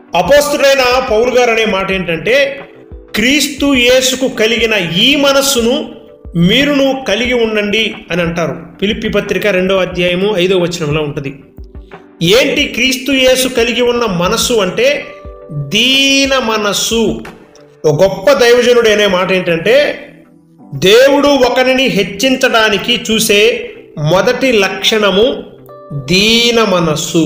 అపోస్తుడైన పౌలు గారు అనే మాట ఏంటంటే క్రీస్తు యేసుకు కలిగిన ఈ మనస్సును మీరును కలిగి ఉండండి అని అంటారు పిలిపి పత్రిక రెండో అధ్యాయము ఐదో వచనంలో ఉంటుంది ఏంటి క్రీస్తు యేసు కలిగి ఉన్న మనస్సు అంటే దీన మనస్సు ఒక గొప్ప దైవజనుడు అనే మాట ఏంటంటే దేవుడు ఒకరిని హెచ్చించడానికి చూసే మొదటి లక్షణము దీన మనస్సు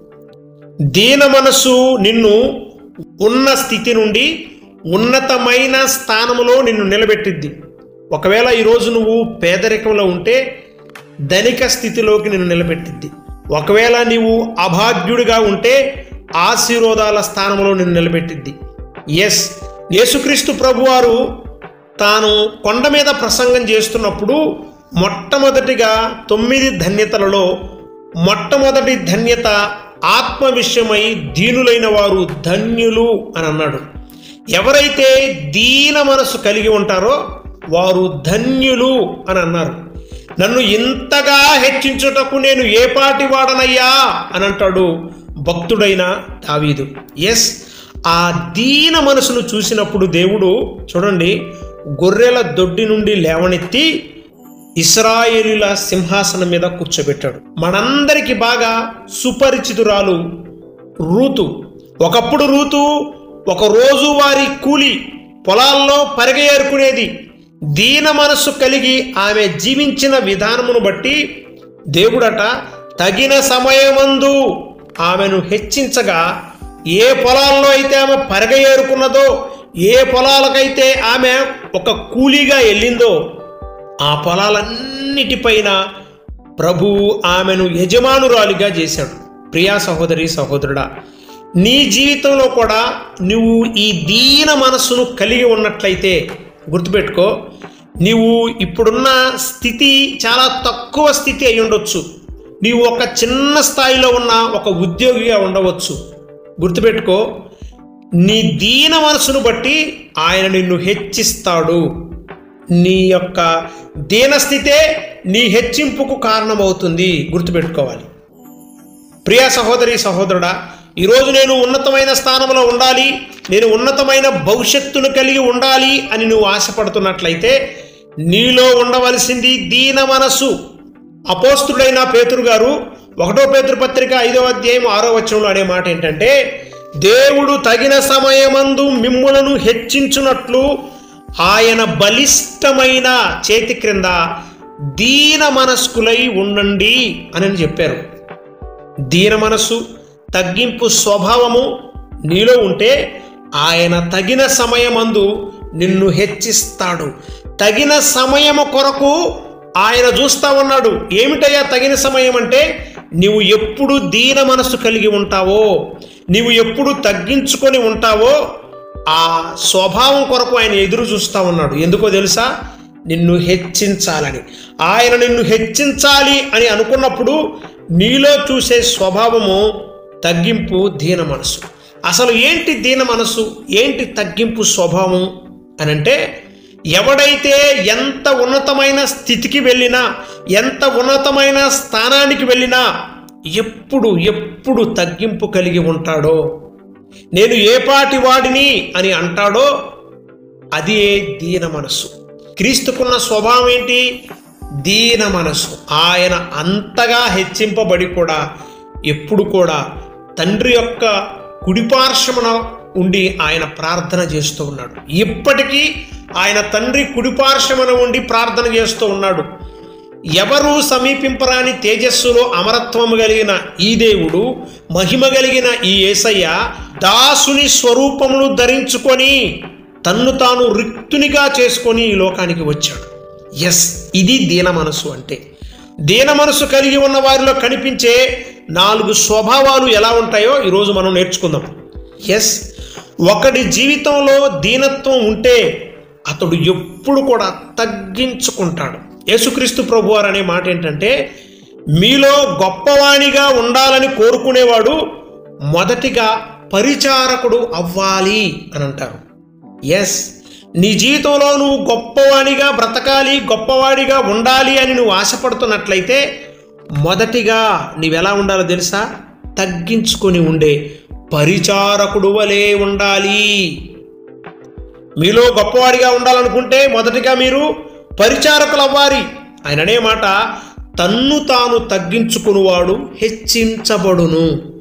దీన మనస్సు నిన్ను ఉన్న స్థితి నుండి ఉన్నతమైన స్థానములో నిన్ను నిలబెట్టిద్ది ఒకవేళ ఈరోజు నువ్వు పేదరికంలో ఉంటే ధనిక స్థితిలోకి నిన్ను నిలబెట్టిద్ది ఒకవేళ నీవు అభాగ్యుడిగా ఉంటే ఆశీర్వాదాల స్థానంలో నిన్ను నిలబెట్టిద్ది ఎస్ యేసుక్రీస్తు ప్రభువారు తాను కొండ మీద ప్రసంగం చేస్తున్నప్పుడు మొట్టమొదటిగా తొమ్మిది ధన్యతలలో మొట్టమొదటి ధన్యత ఆత్మ విషయమై దీనులైన వారు ధన్యులు అని అన్నాడు ఎవరైతే దీన మనసు కలిగి ఉంటారో వారు ధన్యులు అని అన్నారు నన్ను ఇంతగా హెచ్చించుటకు నేను ఏ పాటి వాడనయ్యా అని అంటాడు భక్తుడైన దావీదు ఎస్ ఆ దీన మనసును చూసినప్పుడు దేవుడు చూడండి గొర్రెల దొడ్డి నుండి లేవనెత్తి ఇస్రాయేలీల సింహాసనం మీద కూర్చోబెట్టాడు మనందరికి బాగా సుపరిచితురాలు రూతు ఒకప్పుడు రూతు ఒక రోజువారీ కూలి పొలాల్లో పరిగేరుకునేది దీన మనస్సు కలిగి ఆమె జీవించిన విధానమును బట్టి దేవుడట తగిన సమయమందు ఆమెను హెచ్చించగా ఏ పొలాల్లో అయితే ఆమె పరిగేరుకున్నదో ఏ పొలాలకైతే ఆమె ఒక కూలీగా వెళ్ళిందో ఆ పొలాలన్నిటిపైన ప్రభు ఆమెను యజమానురాలిగా చేశాడు ప్రియా సహోదరి సహోదరుడా నీ జీవితంలో కూడా నువ్వు ఈ దీన మనస్సును కలిగి ఉన్నట్లయితే గుర్తుపెట్టుకో నీవు ఇప్పుడున్న స్థితి చాలా తక్కువ స్థితి అయి ఉండొచ్చు నీవు ఒక చిన్న స్థాయిలో ఉన్న ఒక ఉద్యోగిగా ఉండవచ్చు గుర్తుపెట్టుకో నీ దీన మనసును బట్టి ఆయన నిన్ను హెచ్చిస్తాడు నీ యొక్క దీనస్థితే నీ హెచ్చింపుకు కారణమవుతుంది గుర్తుపెట్టుకోవాలి ప్రియ సహోదరి సహోదరుడా ఈరోజు నేను ఉన్నతమైన స్థానంలో ఉండాలి నేను ఉన్నతమైన భవిష్యత్తును కలిగి ఉండాలి అని నువ్వు ఆశపడుతున్నట్లయితే నీలో ఉండవలసింది దీన మనస్సు అపోస్తుడైన పేతురు గారు ఒకటో పేతురు పత్రిక ఐదో అధ్యాయం ఆరో వచనంలో అనే మాట ఏంటంటే దేవుడు తగిన సమయమందు మిమ్ములను హెచ్చించునట్లు ఆయన బలిష్టమైన చేతి క్రింద దీన మనస్కులై ఉండండి అని చెప్పారు దీన మనస్సు తగ్గింపు స్వభావము నీలో ఉంటే ఆయన తగిన సమయమందు నిన్ను హెచ్చిస్తాడు తగిన సమయము కొరకు ఆయన చూస్తా ఉన్నాడు ఏమిటయ్యా తగిన సమయం అంటే నీవు ఎప్పుడు దీన మనస్సు కలిగి ఉంటావో నీవు ఎప్పుడు తగ్గించుకొని ఉంటావో ఆ స్వభావం కొరకు ఆయన ఎదురు చూస్తా ఉన్నాడు ఎందుకో తెలుసా నిన్ను హెచ్చించాలని ఆయన నిన్ను హెచ్చించాలి అని అనుకున్నప్పుడు నీలో చూసే స్వభావము తగ్గింపు దీన మనసు అసలు ఏంటి దీన మనసు ఏంటి తగ్గింపు స్వభావం అని అంటే ఎవడైతే ఎంత ఉన్నతమైన స్థితికి వెళ్ళినా ఎంత ఉన్నతమైన స్థానానికి వెళ్ళినా ఎప్పుడు ఎప్పుడు తగ్గింపు కలిగి ఉంటాడో నేను ఏ పాటి వాడిని అని అంటాడో అది దీన మనస్సు క్రీస్తుకున్న స్వభావం ఏంటి దీన మనస్సు ఆయన అంతగా హెచ్చింపబడి కూడా ఎప్పుడు కూడా తండ్రి యొక్క కుడిపార్శ్వమున ఉండి ఆయన ప్రార్థన చేస్తూ ఉన్నాడు ఇప్పటికీ ఆయన తండ్రి కుడిపార్శ్వమున ఉండి ప్రార్థన చేస్తూ ఉన్నాడు ఎవరు సమీపింపరాని తేజస్సులో అమరత్వము కలిగిన ఈ దేవుడు మహిమ కలిగిన ఈ ఏసయ్య దాసుని స్వరూపమును ధరించుకొని తన్ను తాను రిక్తునిగా చేసుకొని ఈ లోకానికి వచ్చాడు ఎస్ ఇది దీన మనసు అంటే దీన మనసు కలిగి ఉన్న వారిలో కనిపించే నాలుగు స్వభావాలు ఎలా ఉంటాయో ఈరోజు మనం నేర్చుకుందాం ఎస్ ఒకడి జీవితంలో దీనత్వం ఉంటే అతడు ఎప్పుడు కూడా తగ్గించుకుంటాడు యేసుక్రీస్తు ప్రభువారు అనే మాట ఏంటంటే మీలో గొప్పవాణిగా ఉండాలని కోరుకునేవాడు మొదటిగా పరిచారకుడు అవ్వాలి అని అంటారు ఎస్ నీ జీవితంలో నువ్వు గొప్పవాడిగా బ్రతకాలి గొప్పవాడిగా ఉండాలి అని నువ్వు ఆశపడుతున్నట్లయితే మొదటిగా నీవెలా ఉండాలో తెలుసా తగ్గించుకొని ఉండే పరిచారకుడు వలె ఉండాలి మీలో గొప్పవాడిగా ఉండాలనుకుంటే మొదటిగా మీరు పరిచారకులు అవ్వాలి ఆయన అనే మాట తన్ను తాను తగ్గించుకునివాడు హెచ్చించబడును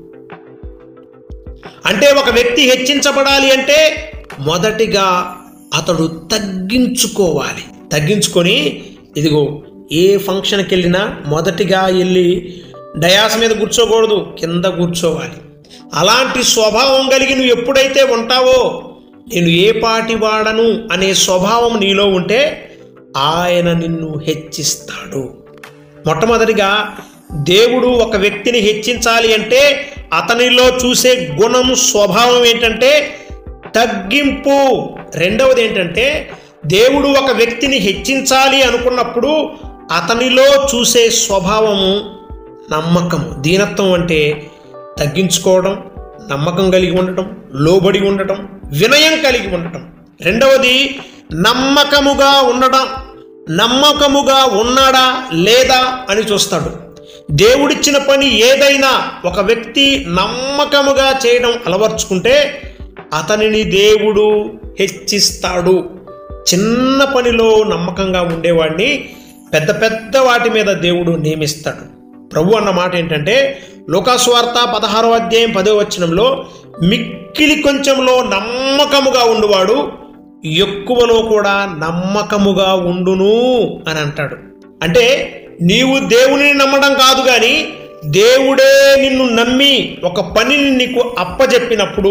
అంటే ఒక వ్యక్తి హెచ్చించబడాలి అంటే మొదటిగా అతడు తగ్గించుకోవాలి తగ్గించుకొని ఇదిగో ఏ ఫంక్షన్కి వెళ్ళినా మొదటిగా వెళ్ళి డయాస్ మీద కూర్చోకూడదు కింద కూర్చోవాలి అలాంటి స్వభావం కలిగి నువ్వు ఎప్పుడైతే ఉంటావో నేను ఏ పాటి వాడను అనే స్వభావం నీలో ఉంటే ఆయన నిన్ను హెచ్చిస్తాడు మొట్టమొదటిగా దేవుడు ఒక వ్యక్తిని హెచ్చించాలి అంటే అతనిలో చూసే గుణం స్వభావం ఏంటంటే తగ్గింపు రెండవది ఏంటంటే దేవుడు ఒక వ్యక్తిని హెచ్చించాలి అనుకున్నప్పుడు అతనిలో చూసే స్వభావము నమ్మకము దీనత్వం అంటే తగ్గించుకోవడం నమ్మకం కలిగి ఉండటం లోబడి ఉండటం వినయం కలిగి ఉండటం రెండవది నమ్మకముగా ఉండడం నమ్మకముగా ఉన్నాడా లేదా అని చూస్తాడు దేవుడిచ్చిన పని ఏదైనా ఒక వ్యక్తి నమ్మకముగా చేయడం అలవర్చుకుంటే అతనిని దేవుడు హెచ్చిస్తాడు చిన్న పనిలో నమ్మకంగా ఉండేవాడిని పెద్ద పెద్ద వాటి మీద దేవుడు నియమిస్తాడు ప్రభు అన్న మాట ఏంటంటే లోకాస్వార్త పదహారో అధ్యాయం పదో వచనంలో మిక్కిలి కొంచెంలో నమ్మకముగా ఉండువాడు ఎక్కువలో కూడా నమ్మకముగా ఉండును అని అంటాడు అంటే నీవు దేవుని నమ్మడం కాదు కానీ దేవుడే నిన్ను నమ్మి ఒక పనిని నీకు అప్పజెప్పినప్పుడు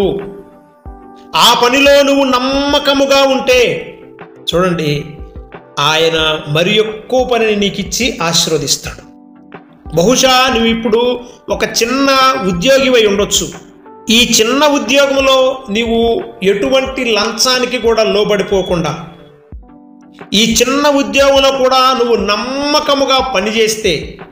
ఆ పనిలో నువ్వు నమ్మకముగా ఉంటే చూడండి ఆయన మరి ఎక్కువ పనిని నీకు ఇచ్చి ఆశీర్వదిస్తాడు బహుశా నువ్వు ఇప్పుడు ఒక చిన్న ఉద్యోగివై ఉండొచ్చు ఈ చిన్న ఉద్యోగంలో నీవు ఎటువంటి లంచానికి కూడా లోబడిపోకుండా ఈ చిన్న ఉద్యోగంలో కూడా నువ్వు నమ్మకముగా పనిచేస్తే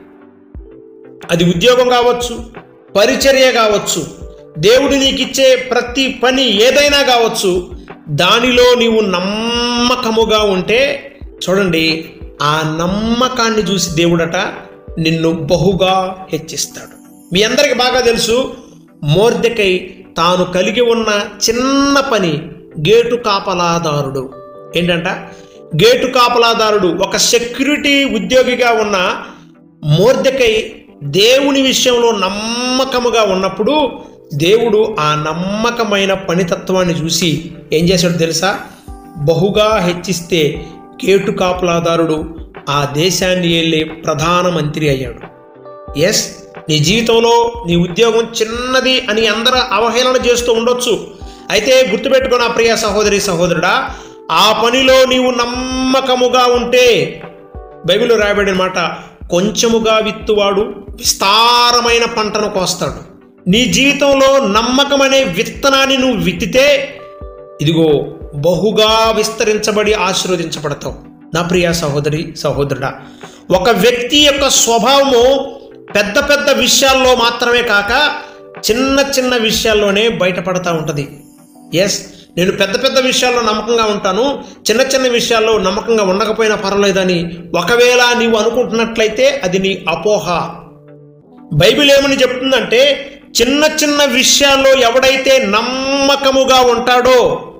అది ఉద్యోగం కావచ్చు పరిచర్య కావచ్చు దేవుడు నీకు ఇచ్చే ప్రతి పని ఏదైనా కావచ్చు దానిలో నీవు నమ్మకముగా ఉంటే చూడండి ఆ నమ్మకాన్ని చూసి దేవుడట నిన్ను బహుగా హెచ్చిస్తాడు మీ అందరికి బాగా తెలుసు మోర్దెకై తాను కలిగి ఉన్న చిన్న పని గేటు కాపలాదారుడు ఏంటంట గేటు కాపలాదారుడు ఒక సెక్యూరిటీ ఉద్యోగిగా ఉన్న మోర్దెకై దేవుని విషయంలో నమ్మకముగా ఉన్నప్పుడు దేవుడు ఆ నమ్మకమైన పనితత్వాన్ని చూసి ఏం చేశాడు తెలుసా బహుగా హెచ్చిస్తే కేటు కాపలాదారుడు ఆ దేశాన్ని వెళ్ళే ప్రధానమంత్రి అయ్యాడు ఎస్ నీ జీవితంలో నీ ఉద్యోగం చిన్నది అని అందరూ అవహేళన చేస్తూ ఉండొచ్చు అయితే గుర్తుపెట్టుకో నా ప్రియ సహోదరి సహోదరుడా ఆ పనిలో నీవు నమ్మకముగా ఉంటే బైబిల్లో రాయబడిన మాట కొంచెముగా విత్తువాడు విస్తారమైన పంటను కోస్తాడు నీ జీవితంలో నమ్మకం అనే విత్తనాన్ని నువ్వు విత్తితే ఇదిగో బహుగా విస్తరించబడి ఆశీర్వదించబడతావు నా ప్రియ సహోదరి సహోదరుడా ఒక వ్యక్తి యొక్క స్వభావము పెద్ద పెద్ద విషయాల్లో మాత్రమే కాక చిన్న చిన్న విషయాల్లోనే బయటపడతా ఉంటుంది ఎస్ నేను పెద్ద పెద్ద విషయాల్లో నమ్మకంగా ఉంటాను చిన్న చిన్న విషయాల్లో నమ్మకంగా ఉండకపోయినా పర్వాలేదని ఒకవేళ నీవు అనుకుంటున్నట్లయితే అది నీ అపోహ బైబిల్ ఏమని చెప్తుందంటే చిన్న చిన్న విషయాల్లో ఎవడైతే నమ్మకముగా ఉంటాడో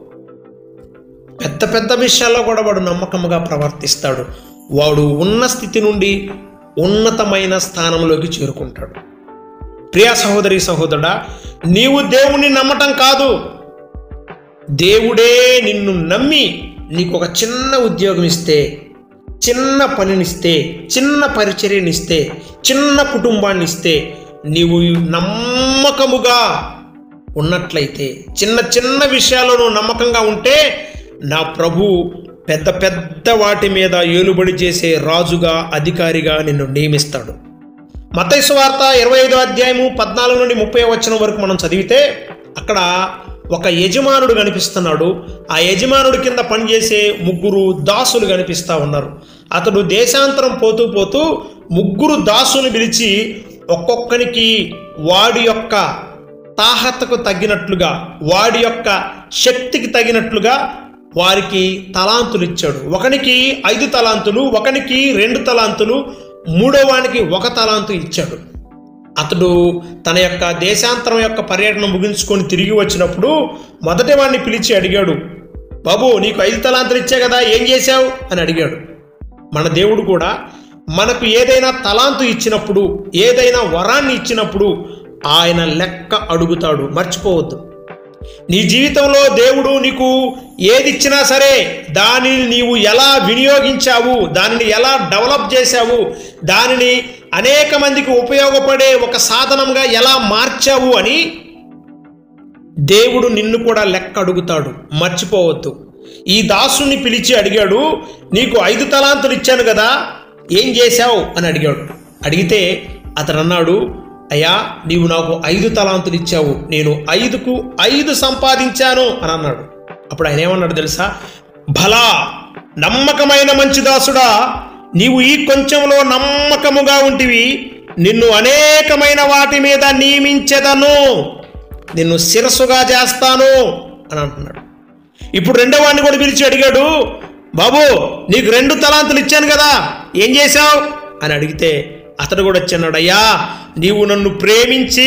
పెద్ద పెద్ద విషయాల్లో కూడా వాడు నమ్మకముగా ప్రవర్తిస్తాడు వాడు ఉన్న స్థితి నుండి ఉన్నతమైన స్థానంలోకి చేరుకుంటాడు ప్రియా సహోదరి సహోదరుడా నీవు దేవుణ్ణి నమ్మటం కాదు దేవుడే నిన్ను నమ్మి నీకు ఒక చిన్న ఉద్యోగం ఇస్తే చిన్న పనినిస్తే చిన్న పరిచర్యనిస్తే చిన్న కుటుంబాన్ని ఇస్తే నీవు నమ్మకముగా ఉన్నట్లయితే చిన్న చిన్న విషయాల్లో నువ్వు నమ్మకంగా ఉంటే నా ప్రభు పెద్ద పెద్ద వాటి మీద ఏలుబడి చేసే రాజుగా అధికారిగా నిన్ను నియమిస్తాడు మతైసు వార్త ఇరవై ఐదో అధ్యాయము పద్నాలుగు నుండి ముప్పై వచనం వరకు మనం చదివితే అక్కడ ఒక యజమానుడు కనిపిస్తున్నాడు ఆ యజమానుడి కింద పనిచేసే ముగ్గురు దాసులు కనిపిస్తా ఉన్నారు అతడు దేశాంతరం పోతూ పోతూ ముగ్గురు దాసుని పిలిచి ఒక్కొక్కనికి వాడి యొక్క తాహతకు తగినట్లుగా వాడి యొక్క శక్తికి తగినట్లుగా వారికి తలాంతులు ఇచ్చాడు ఒకనికి ఐదు తలాంతులు ఒకనికి రెండు తలాంతులు మూడో వానికి ఒక తలాంతు ఇచ్చాడు అతడు తన యొక్క దేశాంతరం యొక్క పర్యటన ముగించుకొని తిరిగి వచ్చినప్పుడు మొదటి వాడిని పిలిచి అడిగాడు బాబు నీకు ఐదు తలాంతలు ఇచ్చా కదా ఏం చేశావు అని అడిగాడు మన దేవుడు కూడా మనకు ఏదైనా తలాంతు ఇచ్చినప్పుడు ఏదైనా వరాన్ని ఇచ్చినప్పుడు ఆయన లెక్క అడుగుతాడు మర్చిపోవద్దు నీ జీవితంలో దేవుడు నీకు ఏది ఇచ్చినా సరే దానిని నీవు ఎలా వినియోగించావు దానిని ఎలా డెవలప్ చేశావు దానిని అనేక మందికి ఉపయోగపడే ఒక సాధనంగా ఎలా మార్చావు అని దేవుడు నిన్ను కూడా లెక్క అడుగుతాడు మర్చిపోవద్దు ఈ దాసుని పిలిచి అడిగాడు నీకు ఐదు తలాంతులు ఇచ్చాను కదా ఏం చేశావు అని అడిగాడు అడిగితే అతను అన్నాడు అయ్యా నీవు నాకు ఐదు తలాంతులు ఇచ్చావు నేను ఐదుకు ఐదు సంపాదించాను అని అన్నాడు అప్పుడు ఆయన ఏమన్నాడు తెలుసా భలా నమ్మకమైన మంచి దాసుడా నీవు ఈ కొంచెంలో నమ్మకముగా ఉంటివి నిన్ను అనేకమైన వాటి మీద నియమించెదను నిన్ను శిరస్సుగా చేస్తాను అని అంటున్నాడు ఇప్పుడు రెండో వాడిని కూడా పిలిచి అడిగాడు బాబు నీకు రెండు తలాంతులు ఇచ్చాను కదా ఏం చేశావు అని అడిగితే అతడు కూడా వచ్చాడు అయ్యా నీవు నన్ను ప్రేమించి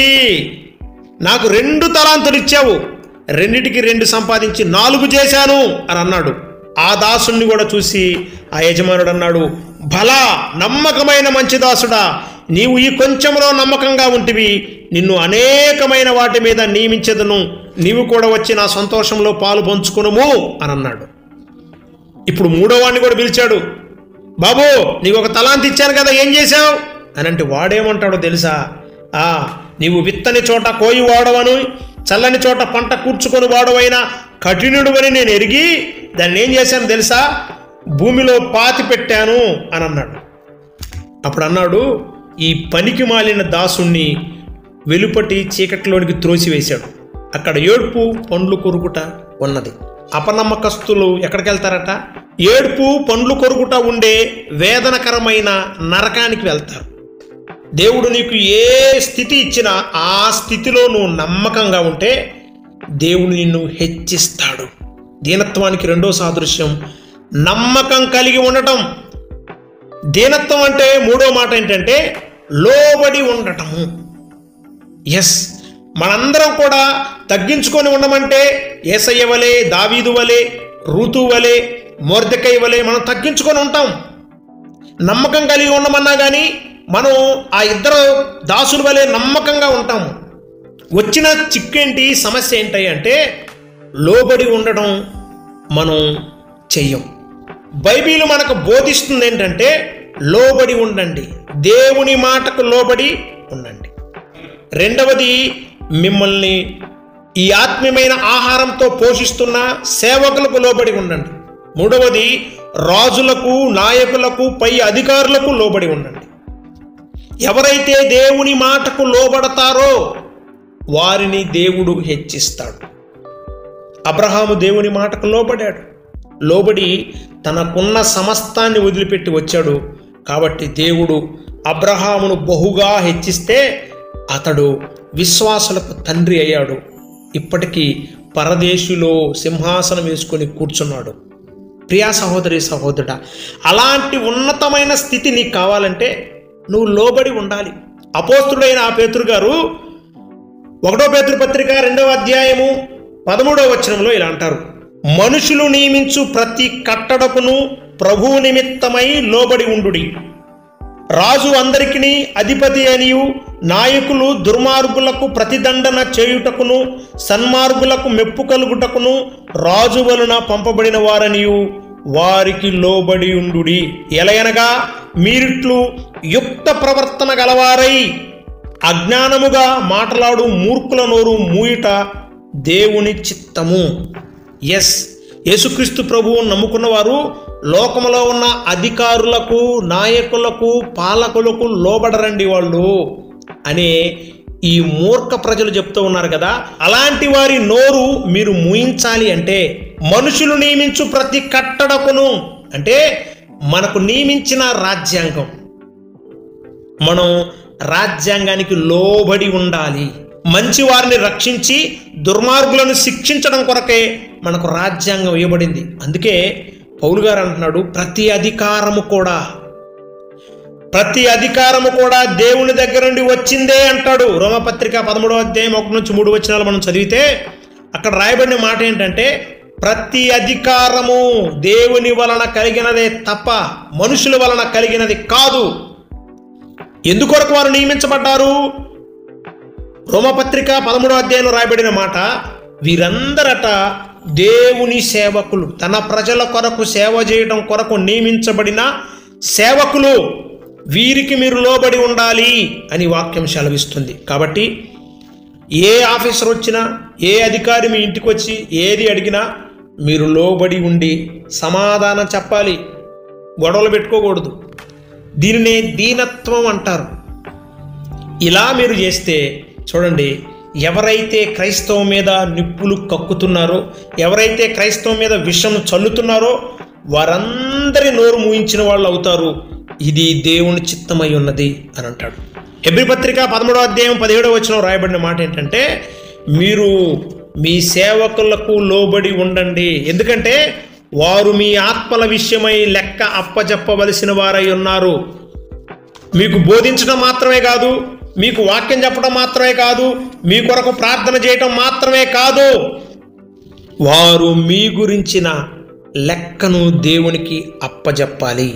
నాకు రెండు తలాంతులు ఇచ్చావు రెండిటికి రెండు సంపాదించి నాలుగు చేశాను అని అన్నాడు ఆ దాసుని కూడా చూసి ఆ యజమానుడు అన్నాడు భలా నమ్మకమైన మంచి దాసుడా నీవు ఈ కొంచెంలో నమ్మకంగా ఉంటివి నిన్ను అనేకమైన వాటి మీద నియమించదును నీవు కూడా వచ్చి నా సంతోషంలో పాలు పంచుకునుము అని అన్నాడు ఇప్పుడు మూడో వాడిని కూడా పిలిచాడు బాబు నీకు ఒక తలాంతి ఇచ్చాను కదా ఏం చేశావు అని అంటే వాడేమంటాడో తెలుసా ఆ నీవు విత్తని చోట కోయి వాడవను చల్లని చోట పంట కూర్చుకొని వాడవైన కఠినుడు అని నేను ఎరిగి దాన్ని ఏం చేశాను తెలుసా భూమిలో పాతి పెట్టాను అని అన్నాడు అప్పుడు అన్నాడు ఈ పనికి మాలిన దాసుణ్ణి వెలుపటి చీకటిలోనికి త్రోసివేశాడు అక్కడ ఏడుపు పండ్లు కొరుకుట ఉన్నది అపనమ్మకస్తులు ఎక్కడికి వెళ్తారట ఏడుపు పండ్లు కొరుకుట ఉండే వేదనకరమైన నరకానికి వెళ్తారు దేవుడు నీకు ఏ స్థితి ఇచ్చినా ఆ స్థితిలో నువ్వు నమ్మకంగా ఉంటే దేవుడు నిన్ను హెచ్చిస్తాడు దీనత్వానికి రెండో సాదృశ్యం నమ్మకం కలిగి ఉండటం దీనత్వం అంటే మూడో మాట ఏంటంటే లోబడి ఉండటము ఎస్ మనందరం కూడా తగ్గించుకొని ఉండమంటే ఏసయ్య వలె దావీదు వలె ఋతు వలె మోర్దకై వలె మనం తగ్గించుకొని ఉంటాం నమ్మకం కలిగి ఉండమన్నా కానీ మనం ఆ ఇద్దరు దాసుల వలె నమ్మకంగా ఉంటాము వచ్చిన చిక్కేంటి సమస్య ఏంటి అంటే లోబడి ఉండడం మనం చెయ్యం బైబిల్ మనకు బోధిస్తుంది ఏంటంటే లోబడి ఉండండి దేవుని మాటకు లోబడి ఉండండి రెండవది మిమ్మల్ని ఈ ఆత్మీయమైన ఆహారంతో పోషిస్తున్న సేవకులకు లోబడి ఉండండి మూడవది రాజులకు నాయకులకు పై అధికారులకు లోబడి ఉండండి ఎవరైతే దేవుని మాటకు లోబడతారో వారిని దేవుడు హెచ్చిస్తాడు అబ్రహాము దేవుని మాటకు లోబడాడు లోబడి తనకున్న సమస్తాన్ని వదిలిపెట్టి వచ్చాడు కాబట్టి దేవుడు అబ్రహామును బహుగా హెచ్చిస్తే అతడు విశ్వాసులకు తండ్రి అయ్యాడు ఇప్పటికీ పరదేశిలో సింహాసనం వేసుకొని కూర్చున్నాడు ప్రియా సహోదరి సహోదరుడా అలాంటి ఉన్నతమైన స్థితి నీకు కావాలంటే నువ్వు లోబడి ఉండాలి అపోస్తుడైన ఆ పేతురు గారు ఒకటో పేతురు పత్రిక రెండవ అధ్యాయము పదమూడవ వచనంలో ఇలా అంటారు మనుషులు నియమించు ప్రతి కట్టడకును ప్రభువు నిమిత్తమై లోబడి ఉండుడి రాజు అందరికిని అధిపతి అనియు నాయకులు దుర్మార్గులకు ప్రతిదండన చేయుటకును సన్మార్గులకు మెప్పు కలుగుటకును రాజు వలన పంపబడిన వారనియు వారికి లోబడి ఉండుడి ఎలయనగా మీరిట్లు యుక్త ప్రవర్తన గలవారై అజ్ఞానముగా మాట్లాడు మూర్ఖుల నోరు మూయుట దేవుని చిత్తము ఎస్ యేసుక్రీస్తు ప్రభువు నమ్ముకున్న వారు లోకములో ఉన్న అధికారులకు నాయకులకు పాలకులకు లోబడరండి వాళ్ళు అనే ఈ మూర్ఖ ప్రజలు చెప్తూ ఉన్నారు కదా అలాంటి వారి నోరు మీరు మూయించాలి అంటే మనుషులు నియమించు ప్రతి కట్టడకును అంటే మనకు నియమించిన రాజ్యాంగం మనం రాజ్యాంగానికి లోబడి ఉండాలి మంచి వారిని రక్షించి దుర్మార్గులను శిక్షించడం కొరకే మనకు రాజ్యాంగం ఇవ్వబడింది అందుకే పౌలు గారు అంటున్నాడు ప్రతి అధికారము కూడా ప్రతి అధికారము కూడా దేవుని దగ్గర నుండి వచ్చిందే అంటాడు రోమపత్రిక పదమూడవ అధ్యాయం ఒకటి నుంచి మూడు వచనాలు మనం చదివితే అక్కడ రాయబడిన మాట ఏంటంటే ప్రతి అధికారము దేవుని వలన కలిగినదే తప్ప మనుషుల వలన కలిగినది కాదు ఎందుకొరకు వారు నియమించబడ్డారు రోమపత్రిక పదమూడో అధ్యాయంలో రాయబడిన మాట వీరందరట దేవుని సేవకులు తన ప్రజల కొరకు సేవ చేయడం కొరకు నియమించబడిన సేవకులు వీరికి మీరు లోబడి ఉండాలి అని వాక్యం సెలవిస్తుంది కాబట్టి ఏ ఆఫీసర్ వచ్చినా ఏ అధికారి మీ ఇంటికి వచ్చి ఏది అడిగినా మీరు లోబడి ఉండి సమాధానం చెప్పాలి గొడవలు పెట్టుకోకూడదు దీనినే దీనత్వం అంటారు ఇలా మీరు చేస్తే చూడండి ఎవరైతే క్రైస్తవం మీద నిప్పులు కక్కుతున్నారో ఎవరైతే క్రైస్తవం మీద విషం చల్లుతున్నారో వారందరి నోరు మూయించిన వాళ్ళు అవుతారు ఇది దేవుని చిత్తమై ఉన్నది అని అంటాడు హెబ్రి పత్రిక పదమూడవ అధ్యాయం పదిహేడవ వచనం రాయబడిన మాట ఏంటంటే మీరు మీ సేవకులకు లోబడి ఉండండి ఎందుకంటే వారు మీ ఆత్మల విషయమై లెక్క అప్పజెప్పవలసిన వారై ఉన్నారు మీకు బోధించడం మాత్రమే కాదు మీకు వాక్యం చెప్పడం మాత్రమే కాదు మీ కొరకు ప్రార్థన చేయటం మాత్రమే కాదు వారు మీ గురించిన లెక్కను దేవునికి అప్పజెప్పాలి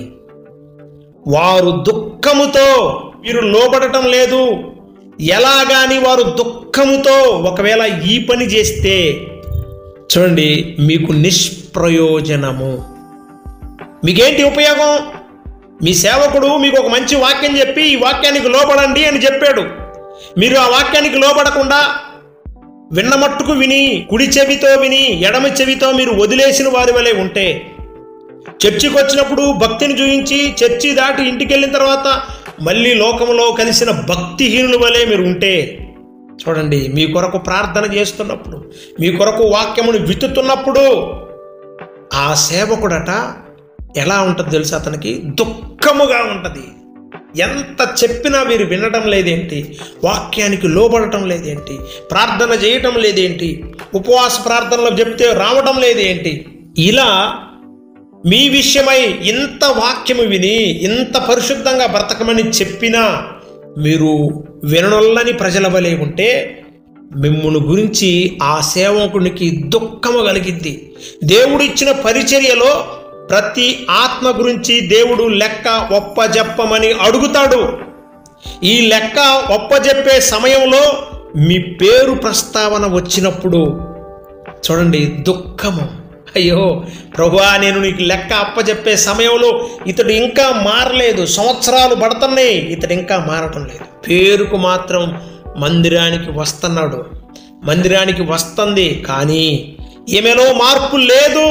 వారు దుఃఖముతో మీరు లోబడటం లేదు ఎలాగాని వారు దుఃఖముతో ఒకవేళ ఈ పని చేస్తే చూడండి మీకు నిష్ప్రయోజనము మీకేంటి ఉపయోగం మీ సేవకుడు మీకు ఒక మంచి వాక్యం చెప్పి ఈ వాక్యానికి లోబడండి అని చెప్పాడు మీరు ఆ వాక్యానికి లోబడకుండా విన్న మట్టుకు విని కుడి చెవితో విని ఎడమ చెవితో మీరు వదిలేసిన వారి వలె ఉంటే చర్చికి వచ్చినప్పుడు భక్తిని చూపించి చర్చి దాటి ఇంటికి వెళ్ళిన తర్వాత మళ్ళీ లోకంలో కలిసిన భక్తిహీనుల వలె మీరు ఉంటే చూడండి మీ కొరకు ప్రార్థన చేస్తున్నప్పుడు మీ కొరకు వాక్యమును విత్తుతున్నప్పుడు ఆ సేవకుడట ఎలా ఉంటుంది తెలుసు అతనికి దుఃఖముగా ఉంటుంది ఎంత చెప్పినా మీరు వినడం లేదేంటి వాక్యానికి లోబడటం లేదేంటి ప్రార్థన చేయటం లేదేంటి ఉపవాస ప్రార్థనలో చెప్తే రావడం లేదేంటి ఇలా మీ విషయమై ఇంత వాక్యము విని ఇంత పరిశుద్ధంగా బ్రతకమని చెప్పినా మీరు విననొల్లని ప్రజల వలె ఉంటే మిమ్మును గురించి ఆ సేవకునికి దుఃఖము కలిగిద్ది దేవుడిచ్చిన పరిచర్యలో ప్రతి ఆత్మ గురించి దేవుడు లెక్క ఒప్పజెప్పమని అడుగుతాడు ఈ లెక్క ఒప్పజెప్పే సమయంలో మీ పేరు ప్రస్తావన వచ్చినప్పుడు చూడండి దుఃఖము అయ్యో ప్రభువా నేను నీకు లెక్క అప్పచెప్పే సమయంలో ఇతడు ఇంకా మారలేదు సంవత్సరాలు పడుతున్నాయి ఇతడు ఇంకా మారటం లేదు పేరుకు మాత్రం మందిరానికి వస్తున్నాడు మందిరానికి వస్తుంది కానీ ఈమెలో మార్పు లేదు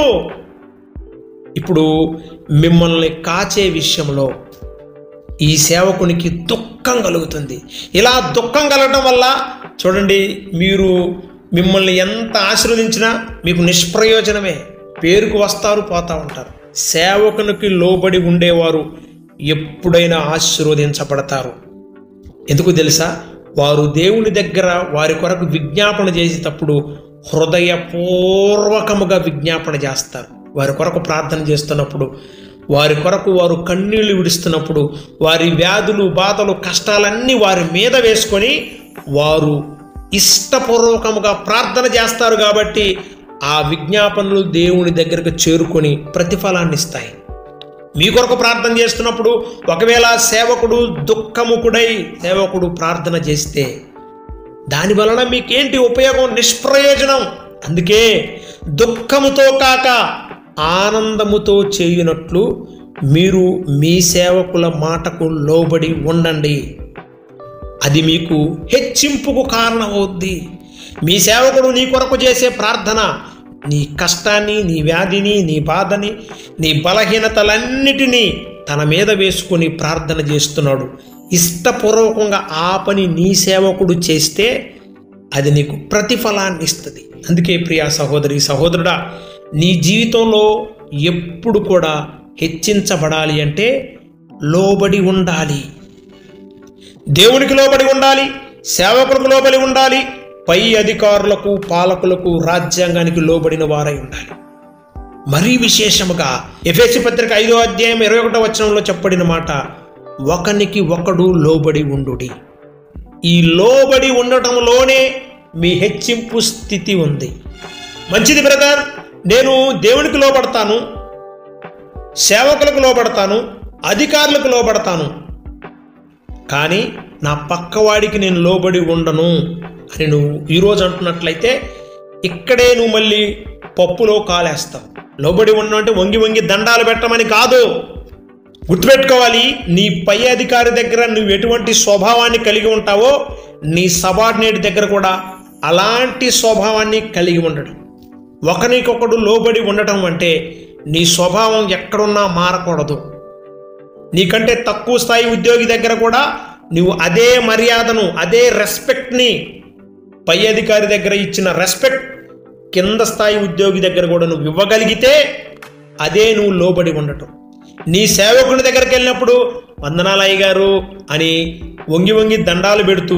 ఇప్పుడు మిమ్మల్ని కాచే విషయంలో ఈ సేవకునికి దుఃఖం కలుగుతుంది ఇలా దుఃఖం కలగడం వల్ల చూడండి మీరు మిమ్మల్ని ఎంత ఆశీర్వదించినా మీకు నిష్ప్రయోజనమే పేరుకు వస్తారు పోతా ఉంటారు సేవకునికి లోబడి ఉండేవారు ఎప్పుడైనా ఆశీర్వదించబడతారు ఎందుకు తెలుసా వారు దేవుని దగ్గర వారి కొరకు విజ్ఞాపన చేసేటప్పుడు హృదయపూర్వకముగా విజ్ఞాపన చేస్తారు వారి కొరకు ప్రార్థన చేస్తున్నప్పుడు వారి కొరకు వారు కన్నీళ్లు విడుస్తున్నప్పుడు వారి వ్యాధులు బాధలు కష్టాలన్నీ వారి మీద వేసుకొని వారు ఇష్టపూర్వకముగా ప్రార్థన చేస్తారు కాబట్టి ఆ విజ్ఞాపనలు దేవుని దగ్గరకు చేరుకొని ప్రతిఫలాన్ని ఇస్తాయి మీ కొరకు ప్రార్థన చేస్తున్నప్పుడు ఒకవేళ సేవకుడు దుఃఖముకుడై సేవకుడు ప్రార్థన చేస్తే దాని వలన మీకేంటి ఉపయోగం నిష్ప్రయోజనం అందుకే దుఃఖముతో కాక ఆనందముతో చేయునట్లు మీరు మీ సేవకుల మాటకు లోబడి ఉండండి అది మీకు హెచ్చింపుకు కారణమవుద్ది మీ సేవకుడు నీ కొరకు చేసే ప్రార్థన నీ కష్టాన్ని నీ వ్యాధిని నీ బాధని నీ బలహీనతలన్నిటినీ తన మీద వేసుకొని ప్రార్థన చేస్తున్నాడు ఇష్టపూర్వకంగా ఆ పని నీ సేవకుడు చేస్తే అది నీకు ప్రతిఫలాన్ని ఇస్తుంది అందుకే ప్రియా సహోదరి సహోదరుడా నీ జీవితంలో ఎప్పుడు కూడా హెచ్చించబడాలి అంటే లోబడి ఉండాలి దేవునికి లోబడి ఉండాలి సేవకులకు లోబడి ఉండాలి పై అధికారులకు పాలకులకు రాజ్యాంగానికి లోబడిన వారై ఉండాలి మరీ విశేషముగా ఎఫ్ఎసి పత్రిక ఐదో అధ్యాయం ఇరవై ఒకటో వచనంలో చెప్పబడిన మాట ఒకనికి ఒకడు లోబడి ఉండుడి ఈ లోబడి ఉండటంలోనే మీ హెచ్చింపు స్థితి ఉంది మంచిది బ్రదర్ నేను దేవునికి లోబడతాను సేవకులకు లోబడతాను అధికారులకు లోబడతాను కానీ నా పక్కవాడికి నేను లోబడి ఉండను అని నువ్వు ఈరోజు అంటున్నట్లయితే ఇక్కడే నువ్వు మళ్ళీ పప్పులో కాలేస్తావు లోబడి ఉండడం అంటే వంగి వంగి దండాలు పెట్టమని కాదు గుర్తుపెట్టుకోవాలి నీ పై అధికారి దగ్గర నువ్వు ఎటువంటి స్వభావాన్ని కలిగి ఉంటావో నీ సబార్డినేట్ దగ్గర కూడా అలాంటి స్వభావాన్ని కలిగి ఉండడం ఒకరికొకడు లోబడి ఉండటం అంటే నీ స్వభావం ఎక్కడున్నా మారకూడదు నీకంటే తక్కువ స్థాయి ఉద్యోగి దగ్గర కూడా నువ్వు అదే మర్యాదను అదే రెస్పెక్ట్ని పై అధికారి దగ్గర ఇచ్చిన రెస్పెక్ట్ కింద స్థాయి ఉద్యోగి దగ్గర కూడా నువ్వు ఇవ్వగలిగితే అదే నువ్వు లోబడి ఉండటం నీ సేవకుని దగ్గరికి వెళ్ళినప్పుడు వందనాలు అయ్యగారు అని వంగి వంగి దండాలు పెడుతూ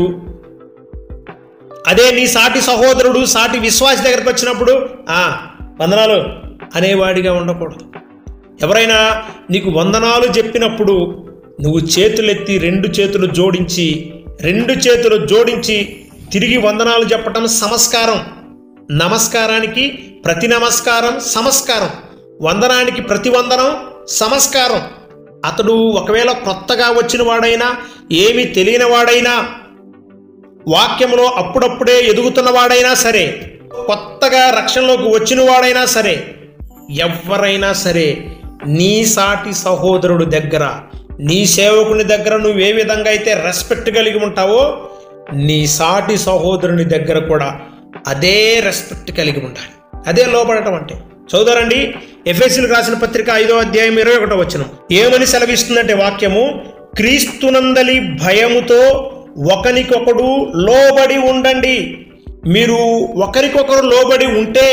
అదే నీ సాటి సహోదరుడు సాటి విశ్వాసి దగ్గరకు వచ్చినప్పుడు ఆ వందనాలు అనేవాడిగా ఉండకూడదు ఎవరైనా నీకు వందనాలు చెప్పినప్పుడు నువ్వు చేతులెత్తి రెండు చేతులు జోడించి రెండు చేతులు జోడించి తిరిగి వందనాలు చెప్పటం సంస్కారం నమస్కారానికి ప్రతి నమస్కారం సంస్కారం వందనానికి ప్రతి వందనం సంస్కారం అతడు ఒకవేళ కొత్తగా వచ్చిన వాడైనా ఏమీ తెలియని వాడైనా వాక్యంలో అప్పుడప్పుడే ఎదుగుతున్న వాడైనా సరే కొత్తగా రక్షణలోకి వచ్చిన వాడైనా సరే ఎవరైనా సరే నీ సాటి సహోదరుడు దగ్గర నీ సేవకుని దగ్గర నువ్వు ఏ విధంగా అయితే రెస్పెక్ట్ కలిగి ఉంటావో నీ సాటి సహోదరుని దగ్గర కూడా అదే రెస్పెక్ట్ కలిగి ఉండాలి అదే లోపడటం అంటే చదువుతారండి ఎఫ్ఎస్సీలకు రాసిన పత్రిక ఐదో అధ్యాయం ఇరవై ఒకటో వచ్చిన ఏమని సెలవిస్తుందంటే వాక్యము క్రీస్తునందలి భయముతో ఒకనికొకడు లోబడి ఉండండి మీరు ఒకరికొకరు లోబడి ఉంటే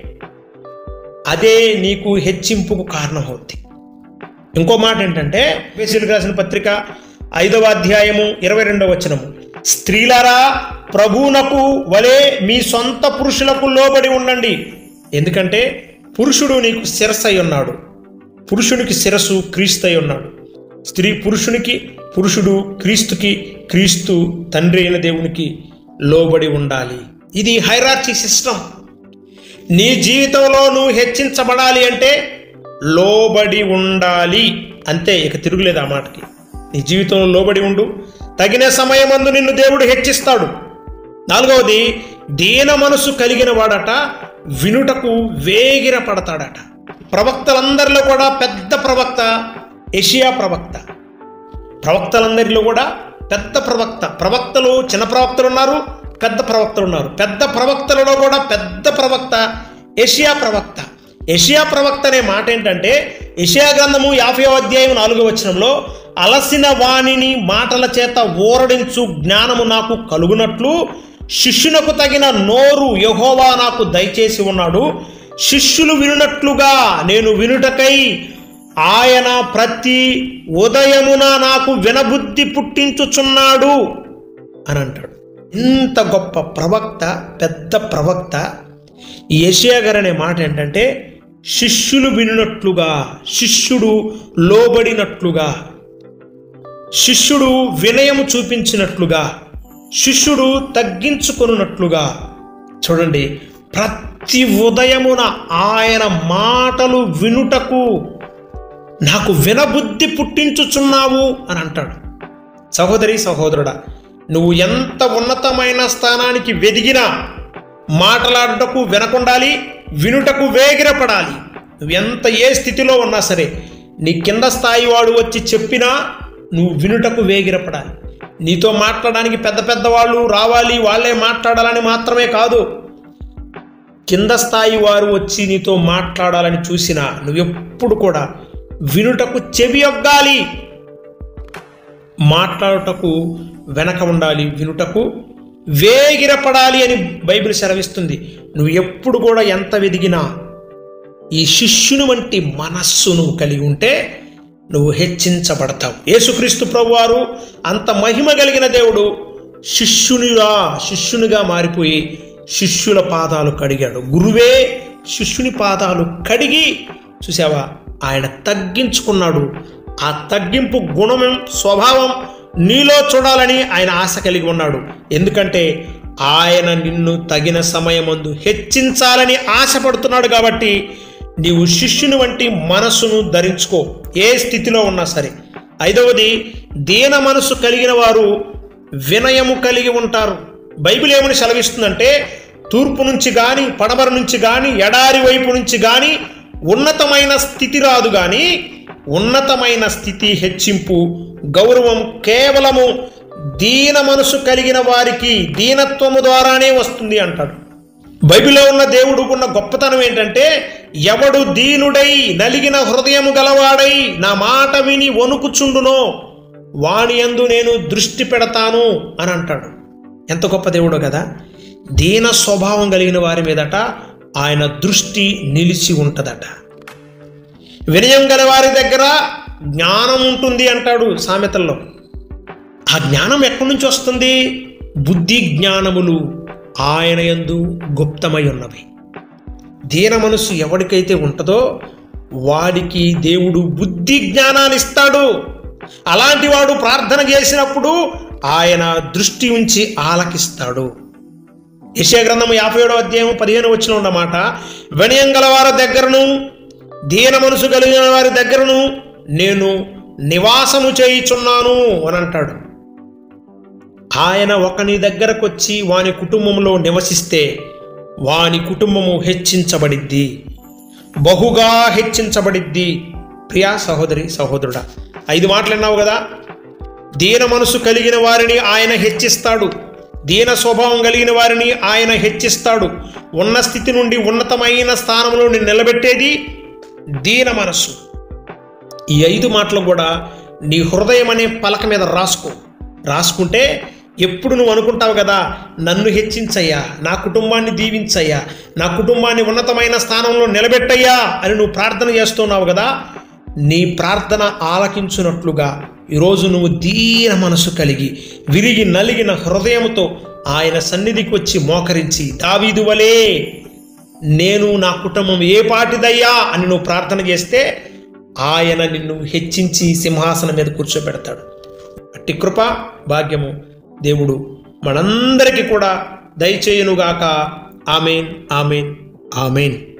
అదే నీకు హెచ్చింపుకు కారణమవుద్ది ఇంకో మాట ఏంటంటే ఎఫ్ఎస్సీలకు రాసిన పత్రిక ఐదవ అధ్యాయము ఇరవై రెండవ వచనము స్త్రీలారా ప్రభువునకు వలె మీ సొంత పురుషులకు లోబడి ఉండండి ఎందుకంటే పురుషుడు నీకు శిరస్సు అయి ఉన్నాడు పురుషునికి శిరస్సు క్రీస్తు అయి ఉన్నాడు స్త్రీ పురుషునికి పురుషుడు క్రీస్తుకి క్రీస్తు తండ్రి అయిన దేవునికి లోబడి ఉండాలి ఇది హైరార్చీ సిస్టమ్ నీ జీవితంలో నువ్వు హెచ్చించబడాలి అంటే లోబడి ఉండాలి అంతే ఇక తిరుగులేదు ఆ మాటకి నీ జీవితంలో లోబడి ఉండు తగిన సమయమందు నిన్ను దేవుడు హెచ్చిస్తాడు నాలుగవది దీన మనసు కలిగిన వాడట వినుటకు వేగిర పడతాడట ప్రవక్తలందరిలో కూడా పెద్ద ప్రవక్త ఏషియా ప్రవక్త ప్రవక్తలందరిలో కూడా పెద్ద ప్రవక్త ప్రవక్తలు చిన్న ప్రవక్తలు ఉన్నారు పెద్ద ప్రవక్తలు ఉన్నారు పెద్ద ప్రవక్తలలో కూడా పెద్ద ప్రవక్త ఏషియా ప్రవక్త ఏషియా ప్రవక్త అనే మాట ఏంటంటే ఏషియా గ్రంథము యాభై అధ్యాయం నాలుగో వచనంలో అలసిన వాణిని మాటల చేత ఊరడించు జ్ఞానము నాకు కలుగునట్లు శిష్యునకు తగిన నోరు యహోవా నాకు దయచేసి ఉన్నాడు శిష్యులు వినున్నట్లుగా నేను వినుటకై ఆయన ప్రతి ఉదయమున నాకు వినబుద్ధి పుట్టించుచున్నాడు అని అంటాడు ఇంత గొప్ప ప్రవక్త పెద్ద ప్రవక్త ఈ యెషయా గారు అనే మాట ఏంటంటే శిష్యులు వినున్నట్లుగా శిష్యుడు లోబడినట్లుగా శిష్యుడు వినయము చూపించినట్లుగా శిష్యుడు తగ్గించుకొనున్నట్లుగా చూడండి ప్రతి ఉదయమున ఆయన మాటలు వినుటకు నాకు వినబుద్ధి పుట్టించుచున్నావు అని అంటాడు సహోదరి సహోదరుడా నువ్వు ఎంత ఉన్నతమైన స్థానానికి వెదిగినా మాట్లాడుటకు వినకుండాలి వినుటకు వేగిరపడాలి నువ్వు ఎంత ఏ స్థితిలో ఉన్నా సరే నీ కింద స్థాయి వాడు వచ్చి చెప్పినా నువ్వు వినుటకు వేగిరపడాలి నీతో మాట్లాడడానికి పెద్ద పెద్ద వాళ్ళు రావాలి వాళ్ళే మాట్లాడాలని మాత్రమే కాదు కింద స్థాయి వారు వచ్చి నీతో మాట్లాడాలని చూసినా నువ్వెప్పుడు కూడా వినుటకు చెవి ఒగ్గాలి మాట్లాడుటకు వెనక ఉండాలి వినుటకు వేగిరపడాలి అని బైబిల్ సెలవిస్తుంది నువ్వు ఎప్పుడు కూడా ఎంత వెదిగినా ఈ శిష్యుని వంటి మనస్సును కలిగి ఉంటే నువ్వు హెచ్చించబడతావు యేసుక్రీస్తు ప్రభువారు అంత మహిమ కలిగిన దేవుడు శిష్యునిగా శిష్యునిగా మారిపోయి శిష్యుల పాదాలు కడిగాడు గురువే శిష్యుని పాదాలు కడిగి చూసావా ఆయన తగ్గించుకున్నాడు ఆ తగ్గింపు గుణం స్వభావం నీలో చూడాలని ఆయన ఆశ కలిగి ఉన్నాడు ఎందుకంటే ఆయన నిన్ను తగిన సమయమందు హెచ్చించాలని ఆశపడుతున్నాడు కాబట్టి నీవు శిష్యుని వంటి మనస్సును ధరించుకో ఏ స్థితిలో ఉన్నా సరే ఐదవది దీన మనసు కలిగిన వారు వినయము కలిగి ఉంటారు బైబిల్ ఏమని సెలవిస్తుందంటే తూర్పు నుంచి కానీ పడమర నుంచి కానీ ఎడారి వైపు నుంచి కానీ ఉన్నతమైన స్థితి రాదు కానీ ఉన్నతమైన స్థితి హెచ్చింపు గౌరవం కేవలము దీన మనసు కలిగిన వారికి దీనత్వము ద్వారానే వస్తుంది అంటాడు బైబిల్లో ఉన్న దేవుడు ఉన్న గొప్పతనం ఏంటంటే ఎవడు దీనుడై నలిగిన హృదయము గలవాడై నా మాట విని వణుకుచుండునో వాని యందు నేను దృష్టి పెడతాను అని అంటాడు ఎంత గొప్ప దేవుడో కదా దీన స్వభావం కలిగిన వారి మీదట ఆయన దృష్టి నిలిచి ఉంటుందట వినయం గల వారి దగ్గర జ్ఞానం ఉంటుంది అంటాడు సామెతల్లో ఆ జ్ఞానం ఎక్కడి నుంచి వస్తుంది బుద్ధి జ్ఞానములు ఆయన యందు గుప్తమై ఉన్నవి దీన మనసు ఎవరికైతే ఉంటుందో వాడికి దేవుడు బుద్ధి జ్ఞానాన్ని ఇస్తాడు అలాంటి వాడు ప్రార్థన చేసినప్పుడు ఆయన దృష్టి ఉంచి ఆలకిస్తాడు యశయ గ్రంథం యాభై ఏడో అధ్యాయం పదిహేను వచ్చిన ఉన్నమాట వినయం గల వారి దగ్గరను దీన మనసు కలిగిన వారి దగ్గరను నేను నివాసము చేయుచున్నాను అని అంటాడు ఆయన ఒకని దగ్గరకు వచ్చి వాని కుటుంబంలో నివసిస్తే వాని కుటుంబము హెచ్చించబడిద్ది బహుగా హెచ్చించబడిద్ది ప్రియా సహోదరి సహోదరుడా ఐదు మాటలు విన్నావు కదా దీన మనసు కలిగిన వారిని ఆయన హెచ్చిస్తాడు దీన స్వభావం కలిగిన వారిని ఆయన హెచ్చిస్తాడు ఉన్న స్థితి నుండి ఉన్నతమైన స్థానంలో నిలబెట్టేది దీన మనస్సు ఈ ఐదు మాటలు కూడా నీ హృదయం అనే పలక మీద రాసుకో రాసుకుంటే ఎప్పుడు నువ్వు అనుకుంటావు కదా నన్ను హెచ్చించయ్యా నా కుటుంబాన్ని దీవించయ్యా నా కుటుంబాన్ని ఉన్నతమైన స్థానంలో నిలబెట్టయ్యా అని నువ్వు ప్రార్థన చేస్తున్నావు కదా నీ ప్రార్థన ఆలకించున్నట్లుగా ఈరోజు నువ్వు దీన మనసు కలిగి విరిగి నలిగిన హృదయముతో ఆయన సన్నిధికి వచ్చి మోకరించి దావీదు వలే నేను నా కుటుంబం ఏ పాటిదయ్యా అని నువ్వు ప్రార్థన చేస్తే ఆయన నిన్ను హెచ్చించి సింహాసనం మీద కూర్చోబెడతాడు అట్టి కృప భాగ్యము దేవుడు మనందరికీ కూడా దయచేయునుగాక ఆమెన్ ఆమెన్ ఆమెన్